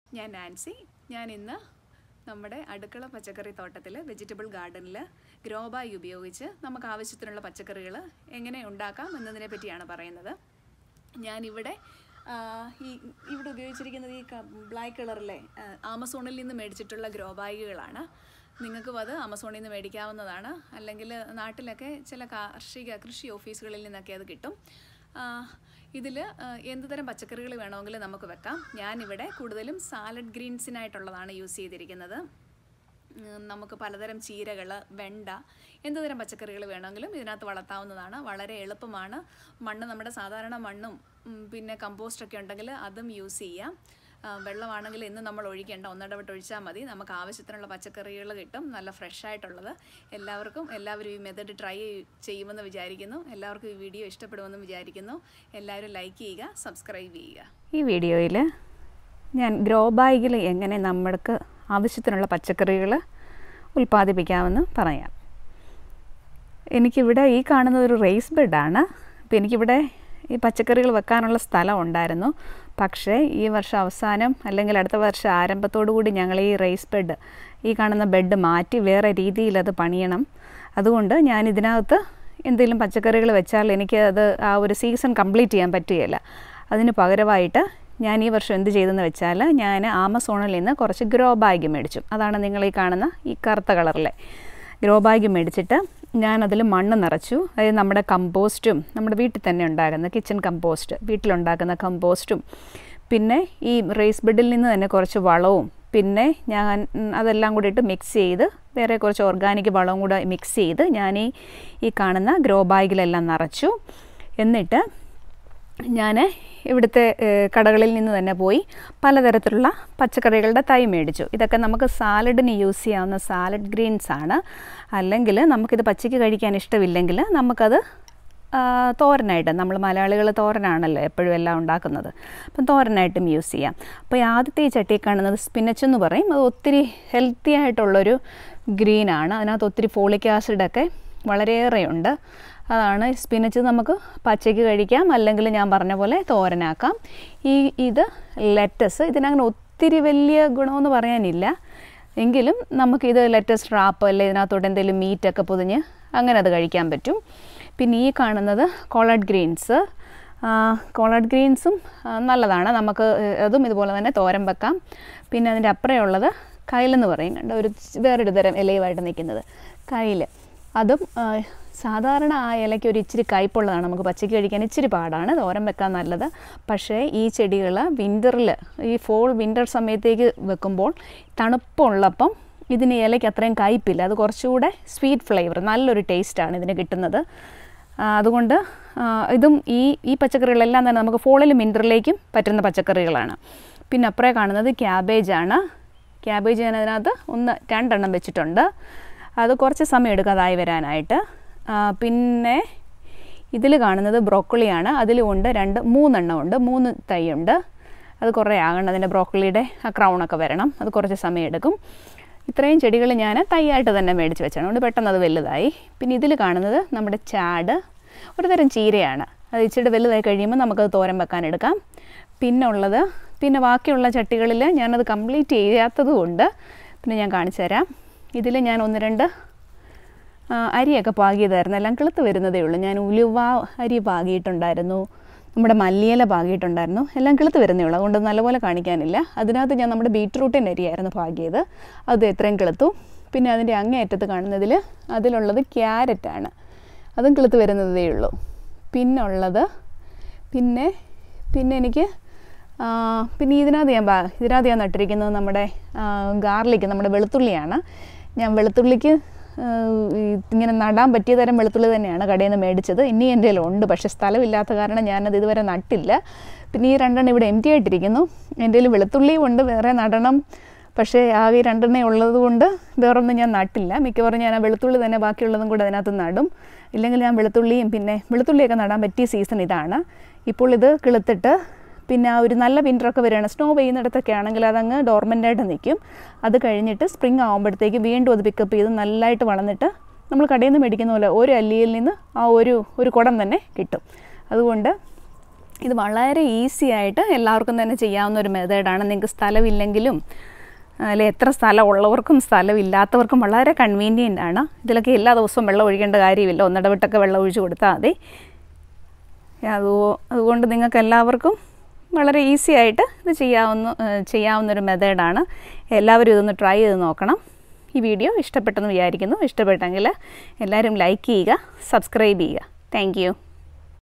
ഞാൻ നാൻസി ഞാൻ ഇന്ന് നമ്മുടെ അടുക്കള പച്ചക്കറി തോട്ടത്തിൽ വെജിറ്റബിൾ ഗാർഡനിൽ ഗ്രോ ബാഗ് ഉപയോഗിച്ച് നമുക്ക് ആവശ്യത്തിനുള്ള പച്ചക്കറികൾ എങ്ങനെ ഉണ്ടാക്കാം എന്നതിനെ പറ്റിയാണ് പറയുന്നത് ഞാനിവിടെ ആ, ഈ ഇവിടെ ഉപയോഗിച്ചിരിക്കുന്നത് ഈ ബ്ലാക്ക് കളറിലെ ആ, ആമസോണിൽ നിന്ന് മേടിച്ചിട്ടുള്ള ഗ്രോ ബാഗുകളാണ് നിങ്ങൾക്കും അത് ആമസോണിൽ നിന്ന് മേടിക്കാവുന്നതാണ് അല്ലെങ്കിൽ നാട്ടിലൊക്കെ ചില കാർഷിക കൃഷി ഓഫീസുകളിൽ നിന്നൊക്കെ അത് കിട്ടും ഇതിൽ എന്ത് തരം പച്ചക്കറികൾ വേണമെങ്കിലും നമുക്ക് വെക്കാം ഞാനിവിടെ കൂടുതലും സാലഡ് ഗ്രീൻസിനായിട്ടുള്ളതാണ് യൂസ് ചെയ്തിരിക്കുന്നത് ഉം, നമുക്ക് പലതരം ചീരകൾ വെണ്ട എന്തുതരം പച്ചക്കറികൾ വേണമെങ്കിലും ഇതിനകത്ത് വളർത്താവുന്നതാണ് വളരെ എളുപ്പമാണ് മണ്ണ് നമ്മുടെ സാധാരണ മണ്ണും ഉം, പിന്നെ കമ്പോസ്റ്റൊക്കെ ഉണ്ടെങ്കിൽ അതും യൂസ് ചെയ്യാം ആ, വെള്ളമാണെങ്കിൽ ഇന്ന് നമ്മൾ ഒഴിക്കേണ്ട ഒന്നിടവിട്ട് ഒഴിച്ചാൽ മതി നമുക്ക് ആവശ്യത്തിനുള്ള പച്ചക്കറികൾ കിട്ടും നല്ല ഫ്രഷ് ആയിട്ടുള്ളത് എല്ലാവർക്കും എല്ലാവരും ഈ മെത്തേഡ് ട്രൈ ചെയ്യുമെന്ന് വിചാരിക്കുന്നു എല്ലാവർക്കും ഈ വീഡിയോ ഇഷ്ടപ്പെടുമെന്ന് വിചാരിക്കുന്നു എല്ലാവരും ലൈക്ക് ചെയ്യുക സബ്സ്ക്രൈബ് ചെയ്യുക ഈ വീഡിയോയിൽ ഞാൻ ഗ്രോ ബാഗിൽ എങ്ങനെ നമ്മൾക്ക് ആവശ്യത്തിനുള്ള പച്ചക്കറികൾ ഉൽപ്പാദിപ്പിക്കാമെന്ന് പറയാം എനിക്കിവിടെ ഈ കാണുന്നത് ഒരു റേസ് ബെഡാണ് അപ്പോൾ എനിക്കിവിടെ ഈ പച്ചക്കറികൾ വെക്കാനുള്ള സ്ഥലം ഉണ്ടായിരുന്നു പക്ഷേ ഈ വർഷം അവസാനം അല്ലെങ്കിൽ അടുത്ത വർഷം ആരംഭത്തോടു കൂടി ഞങ്ങൾ ഈ റേസ് ബെഡ് ഈ കാണുന്ന ബെഡ് മാറ്റി വേറെ രീതിയിൽ അത് പണിയണം അതുകൊണ്ട് ഞാൻ ഇതിനകത്ത് എന്തെങ്കിലും പച്ചക്കറികൾ വെച്ചാൽ എനിക്ക് അത് ആ ഒരു സീസൺ കംപ്ലീറ്റ് ചെയ്യാൻ പറ്റുകയില്ല അതിന് പകരമായിട്ട് ഞാൻ ഈ വർഷം എന്ത് ചെയ്തെന്ന് വെച്ചാൽ ഞാൻ ആമസോണിൽ നിന്ന് കുറച്ച് ഗ്രോ ബാഗ് മേടിച്ചു അതാണ് നിങ്ങൾ ഈ കാണുന്ന ഈ കറുത്ത കളറിലെ ഗ്രോ ബാഗ് മേടിച്ചിട്ട് ഞാനതിൽ മണ്ണ് നിറച്ചു അതായത് നമ്മുടെ കമ്പോസ്റ്റും നമ്മുടെ വീട്ടിൽ തന്നെ ഉണ്ടാകുന്ന കിച്ചൺ കമ്പോസ്റ്റ് വീട്ടിലുണ്ടാക്കുന്ന കമ്പോസ്റ്റും പിന്നെ ഈ റേസ് ബെഡിൽ നിന്ന് തന്നെ കുറച്ച് വളവും പിന്നെ ഞാൻ ഉം, അതെല്ലാം കൂടി ഇട്ട് മിക്സ് ചെയ്ത് വേറെ കുറച്ച് ഓർഗാനിക് വളവും കൂടെ മിക്സ് ചെയ്ത് ഞാൻ ഈ ഈ കാണുന്ന ഗ്രോ ബാഗിലെല്ലാം നിറച്ചു എന്നിട്ട് ഞാൻ ഇവിടുത്തെ ഏഹ്, കടകളിൽ നിന്ന് തന്നെ പോയി പലതരത്തിലുള്ള പച്ചക്കറികളുടെ തൈ മേടിച്ചു ഇതൊക്കെ നമുക്ക് സാലഡിന് യൂസ് ചെയ്യാവുന്ന സാലഡ് ഗ്രീൻസ് ആണ് അല്ലെങ്കിൽ നമുക്കിത് പച്ചയ്ക്ക് കഴിക്കാൻ ഇഷ്ടമില്ലെങ്കിൽ നമുക്കത് ആ, തോരനായിട്ട് നമ്മൾ മലയാളികൾ തോരനാണല്ലോ എപ്പോഴും എല്ലാം ഉണ്ടാക്കുന്നത് അപ്പം തോരനായിട്ടും യൂസ് ചെയ്യാം അപ്പോൾ ഈ ആദ്യത്തെ ഈ ചട്ടി കാണുന്നത് സ്പിനച്ച് എന്ന് പറയും അത് ഒത്തിരി ഹെൽത്തി ആയിട്ടുള്ളൊരു ഗ്രീനാണ് അതിനകത്ത് ഒത്തിരി ഫോളിക് ആസിഡൊക്കെ വളരെയേറെയുണ്ട് അതാണ് സ്പിനച്ച് നമുക്ക് പച്ചയ്ക്ക് കഴിക്കാം അല്ലെങ്കിൽ ഞാൻ പറഞ്ഞ പോലെ തോരനാക്കാം ഈ ഇത് ലെറ്റസ് ഇതിനങ്ങനെ ഒത്തിരി വലിയ ഗുണമെന്ന് പറയാനില്ല എങ്കിലും നമുക്കിത് ലെറ്റസ് ട്രാപ്പ് അല്ലെ ഇതിനകത്തോട്ട് എന്തെങ്കിലും മീറ്റൊക്കെ പൊതിഞ്ഞ് അങ്ങനെ അത് കഴിക്കാൻ പറ്റും പിന്നെ ഈ കാണുന്നത് കോളഡ് ഗ്രീൻസ് കോളഡ് ഗ്രീൻസും ആ, നല്ലതാണ് നമുക്ക് ഏഹ്, അതും ഇതുപോലെ തന്നെ തോരൻ വെക്കാം പിന്നെ അതിൻ്റെ അപ്പുറമുള്ളത് കയ്യിലെന്ന് പറയും കണ്ട ഒരു ച് വേറൊരു തരം ഇലയുമായിട്ട് നിൽക്കുന്നത് കയ്യിൽ അതും ആ, സാധാരണ ആ ഇലയ്ക്ക് ഒരു ഇച്ചിരി കയ്പുള്ളതാണ് നമുക്ക് പച്ചയ്ക്ക് കഴിക്കാൻ ഇച്ചിരി പാടാണ് തോരൻ വെക്കാൻ നല്ലത് പക്ഷേ ഈ ചെടികൾ വിൻ്ററിൽ ഈ ഫോൾ വിൻ്റർ സമയത്തേക്ക് വെക്കുമ്പോൾ തണുപ്പുള്ളപ്പം ഇതിന് ഇലയ്ക്ക് അത്രയും കയ്പില്ല അത് കുറച്ചുകൂടെ സ്വീറ്റ് ഫ്ലേവർ നല്ലൊരു ടേസ്റ്റാണ് ഇതിന് കിട്ടുന്നത് ആ, അതുകൊണ്ട് ആ, ഇതും ഈ ഈ പച്ചക്കറികളെല്ലാം തന്നെ നമുക്ക് ഫോളിലും വിൻ്ററിലേക്കും പറ്റുന്ന പച്ചക്കറികളാണ് പിന്നെ അപ്പുറേ കാണുന്നത് ക്യാബേജാണ് ക്യാബേജ് ഞാൻ അതിനകത്ത് ഒന്ന് രണ്ടെണ്ണം വെച്ചിട്ടുണ്ട് അത് കുറച്ച് സമയം എടുക്കും അതായി വരാനായിട്ട് ആ, പിന്നെ ഇതിൽ കാണുന്നത് ബ്രോക്കോളിയാണ് അതിലും ഉണ്ട് രണ്ട് മൂന്നെണ്ണം ഉണ്ട് മൂന്ന് തൈയുണ്ട് അത് കുറേ ആകണം അതിൻ്റെ ബ്രോക്കോളിയുടെ ആ ക്രൗണൊക്കെ വരണം അത് കുറച്ച് സമയം എടുക്കും ഇത്രയും ചെടികൾ ഞാൻ തൈയായിട്ട് തന്നെ മേടിച്ച് വെച്ചാണ് അതുകൊണ്ട് പെട്ടെന്ന് അത് വലുതായി പിന്നെ ഇതിൽ കാണുന്നത് നമ്മുടെ ചാട് ഒരു തരം ചീരയാണ് അത് ഇച്ചിരി വലുതായി കഴിയുമ്പോൾ നമുക്കത് തോരൻ വെക്കാൻ എടുക്കാം പിന്നെ ഉള്ളത് പിന്നെ ബാക്കിയുള്ള ചട്ടികളിൽ ഞാനത് കംപ്ലീറ്റ് ചെയ്യാത്തത് കൊണ്ട് പിന്നെ ഞാൻ കാണിച്ചു തരാം ഇതിൽ ഞാൻ ഒന്ന് രണ്ട് ആ, അരിയൊക്കെ പാകിയതായിരുന്നു എല്ലാം കിളുത്ത് വരുന്നതേ ഉള്ളൂ ഞാൻ ഉലുവ അരി പാകിയിട്ടുണ്ടായിരുന്നു നമ്മുടെ മല്ലിയില പാകിയിട്ടുണ്ടായിരുന്നു എല്ലാം കിളുത്ത് വരുന്നേ ഉള്ളൂ അതുകൊണ്ട് നല്ലപോലെ കാണിക്കാനില്ല അതിനകത്ത് ഞാൻ നമ്മുടെ ബീട്രൂട്ടിൻ്റെ അരിയായിരുന്നു പാകിയത് അത് എത്രയും കിളുത്തു പിന്നെ അതിൻ്റെ അങ്ങേയറ്റത്ത് കാണുന്നതിൽ അതിലുള്ളത് ക്യാരറ്റാണ് അതും കിളുത്ത് വരുന്നതേ ഉള്ളൂ പിന്നുള്ളത് പിന്നെ പിന്നെ എനിക്ക് ആ, പിന്നെ ഇതിനകത്ത് ഞാൻ ബാ- ഇതിനകത്ത് ഞാൻ നട്ടിരിക്കുന്നത് നമ്മുടെ ഗാർലിക്ക് നമ്മുടെ വെളുത്തുള്ളിയാണ് ഞാൻ വെളുത്തുള്ളിക്ക് ആ, ഈ ഇങ്ങനെ നടാൻ പറ്റിയ തരം വെളുത്തുള്ളി തന്നെയാണ് കടയിൽ നിന്ന് മേടിച്ചത് ഇനി എൻ്റെ കയ്യിലുണ്ട് പക്ഷേ സ്ഥലമില്ലാത്ത കാരണം ഞാനത് ഇതുവരെ നട്ടില്ല പിന്നെ ഈ രണ്ടെണ്ണം ഇവിടെ എം ടി ആയിട്ടിരിക്കുന്നു എൻ്റെ കയ്യിൽ വെളുത്തുള്ളിയും ഉണ്ട് വേറെ നടണം പക്ഷേ ആകെ ഈ രണ്ടെണ്ണേ ഉള്ളത് കൊണ്ട് വേറൊന്നും ഞാൻ നട്ടില്ല മിക്കവാറും ഞാൻ ആ വെളുത്തുള്ളി തന്നെ ബാക്കിയുള്ളതും കൂടെ അതിനകത്ത് നടും ഇല്ലെങ്കിൽ ഞാൻ വെളുത്തുള്ളിയും പിന്നെ വെളുത്തുള്ളിയൊക്കെ നടാൻ പറ്റിയ സീസൺ ഇതാണ് ഇപ്പോൾ ഇത് കിളുത്തിട്ട് പിന്നെ ആ ഒരു നല്ല വിൻ്ററൊക്കെ വരികയാണ് സ്നോ പെയ്യുന്നിടത്തൊക്കെ ആണെങ്കിൽ അതങ്ങ് ഡോർമെൻ്റായിട്ട് നിൽക്കും അത് കഴിഞ്ഞിട്ട് സ്പ്രിങ് ആകുമ്പോഴത്തേക്ക് വീണ്ടും അത് പിക്കപ്പ് ചെയ്ത് നല്ലതായിട്ട് വളർന്നിട്ട് നമ്മൾ കടയിൽ നിന്ന് മേടിക്കുന്ന പോലെ ഒരു അല്ലിയിൽ നിന്ന് ആ ഒരു ഒരു കുടം തന്നെ കിട്ടും അതുകൊണ്ട് ഇത് വളരെ ഈസി ആയിട്ട് എല്ലാവർക്കും തന്നെ ചെയ്യാവുന്ന ഒരു മെത്തേഡാണ് നിങ്ങൾക്ക് സ്ഥലമില്ലെങ്കിലും അല്ലെ എത്ര സ്ഥലം ഉള്ളവർക്കും സ്ഥലമില്ലാത്തവർക്കും വളരെ കൺവീനിയൻ്റ് ആണ് ഇതിലൊക്കെ എല്ലാ ദിവസവും വെള്ളം ഒഴിക്കേണ്ട കാര്യമില്ല ഒന്നിടവിട്ടൊക്കെ വെള്ളം ഒഴിച്ച് കൊടുത്താൽ മതി അത് അതുകൊണ്ട് നിങ്ങൾക്ക് എല്ലാവർക്കും വളരെ ഈസി ആയിട്ട് ഇത് ചെയ്യാവുന്ന ഏഹ് ചെയ്യാവുന്നൊരു മെത്തേഡാണ് എല്ലാവരും ഇതൊന്ന് ട്രൈ ചെയ്ത് നോക്കണം ഈ വീഡിയോ ഇഷ്ടപ്പെട്ടെന്ന് വിചാരിക്കുന്നു ഇഷ്ടപ്പെട്ടെങ്കിൽ എല്ലാവരും ലൈക്ക് ചെയ്യുക സബ്സ്ക്രൈബ് ചെയ്യുക താങ്ക്